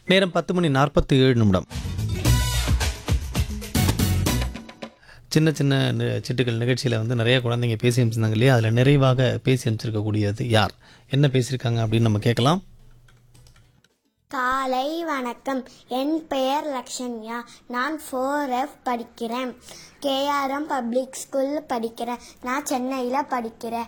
நேரம் பத்து மணி நாற்பத்தி ஏழு நிமிடம் சின்ன சின்ன நி- சிட்டுகள் நிகழ்ச்சியில் வந்து நிறைய குழந்தைங்க பேசி அமைச்சிருந்தாங்க இல்லையா அதில் நிறைவாக பேசி அமைச்சிருக்கக்கூடியது யார் என்ன பேசியிருக்காங்க அப்படின்னு நம்ம கேட்கலாம் காலை வணக்கம் என் பெயர் லக்ஷன்யா நான் ஃபோர் எஃப் படிக்கிறேன் கேஆர்எம் பப்ளிக் ஸ்கூல் படிக்கிறேன் நான் சென்னையில் படிக்கிறேன்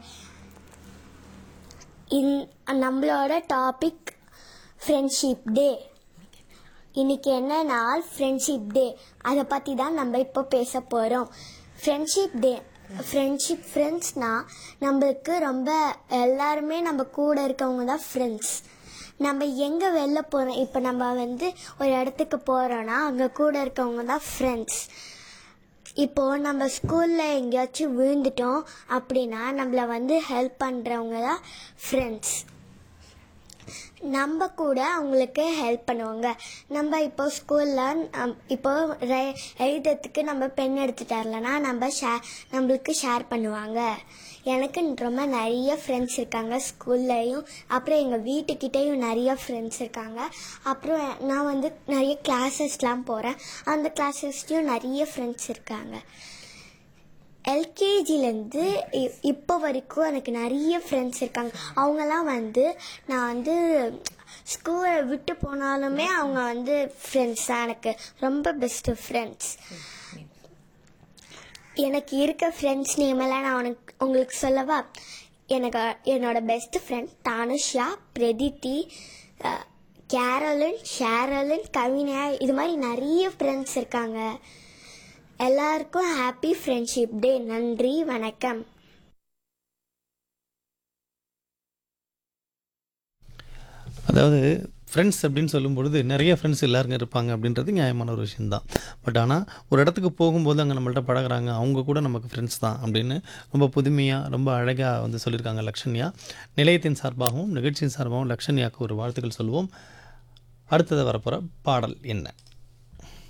இன் நம்மளோட டாபிக் ஃப்ரெண்ட்ஷிப் டே இன்னைக்கு என்ன நாள் ஃப்ரெண்ட்ஷிப் டே அதை பற்றி தான் நம்ம இப்போ பேச போகிறோம் ஃப்ரெண்ட்ஷிப் டே ஃப்ரெண்ட்ஷிப் ஃப்ரெண்ட்ஸ்னா நம்மளுக்கு ரொம்ப எல்லாருமே நம்ம கூட இருக்கவங்க தான் ஃப்ரெண்ட்ஸ் நம்ம எங்கே வெளில போகிறோம் இப்போ நம்ம வந்து ஒரு இடத்துக்கு போகிறோன்னா அங்கே கூட இருக்கவங்க தான் ஃப்ரெண்ட்ஸ் இப்போ நம்ம ஸ்கூலில் எங்கேயாச்சும் விழுந்துட்டோம் அப்படின்னா நம்மளை வந்து ஹெல்ப் பண்ணுறவங்க தான் ஃப்ரெண்ட்ஸ் நம்ம கூட அவங்களுக்கு ஹெல்ப் பண்ணுவாங்க நம்ம இப்போ ஸ்கூலில் இப்போ ரெ- எழுதுறதுக்கு நம்ம பென் எடுத்துட்டு வரலனா நம்ம ஷே நம்மளுக்கு ஷேர் பண்ணுவாங்க எனக்கு ரொம்ப நிறைய ஃப்ரெண்ட்ஸ் இருக்காங்க ஸ்கூல்லையும் அப்புறம் எங்கள் வீட்டுக்கிட்டேயும் நிறைய ஃப்ரெண்ட்ஸ் இருக்காங்க அப்புறம் நான் வந்து நிறைய கிளாஸஸ்லாம் போகிறேன் அந்த கிளாஸஸ்லேயும் நிறைய ஃப்ரெண்ட்ஸ் இருக்காங்க எல்கேஜிலேருந்து இப்போ வரைக்கும் எனக்கு நிறைய ஃப்ரெண்ட்ஸ் இருக்காங்க அவங்கெல்லாம் வந்து நான் வந்து ஸ்கூலை விட்டு போனாலுமே அவங்க வந்து ஃப்ரெண்ட்ஸ் தான் எனக்கு ரொம்ப பெஸ்ட்டு ஃப்ரெண்ட்ஸ் எனக்கு இருக்க ஃப்ரெண்ட்ஸ் நேம் எல்லாம் நான் உனக்கு உங்களுக்கு சொல்லவா எனக்கு என்னோட பெஸ்ட் ஃப்ரெண்ட் தானுஷா பிரதித்தி அஹ், கேரளின் ஷேரலின் கவினா இது மாதிரி நிறைய ஃப்ரெண்ட்ஸ் இருக்காங்க எல்லாருக்கும் ஹாப்பி ஃப்ரெண்ட்ஷிப் டே நன்றி வணக்கம் அதாவது ஃப்ரெண்ட்ஸ் அப்படின்னு சொல்லும்பொழுது நிறைய ஃப்ரெண்ட்ஸ் எல்லாருங்க இருப்பாங்க அப்படின்றது நியாயமான ஒரு விஷயம்தான் பட் ஆனால் ஒரு இடத்துக்கு போகும்போது அங்கே நம்மள்ட்ட பழகுறாங்க அவங்க கூட நமக்கு ஃப்ரெண்ட்ஸ் தான் அப்படின்னு ரொம்ப புதுமையாக ரொம்ப அழகாக வந்து சொல்லியிருக்காங்க லக்ஷன்யா நிலையத்தின் சார்பாகவும் நிகழ்ச்சியின் சார்பாகவும் லக்ஷன்யாவுக்கு ஒரு வாழ்த்துக்கள் சொல்லுவோம் அடுத்தது வரப்போகிற பாடல் என்ன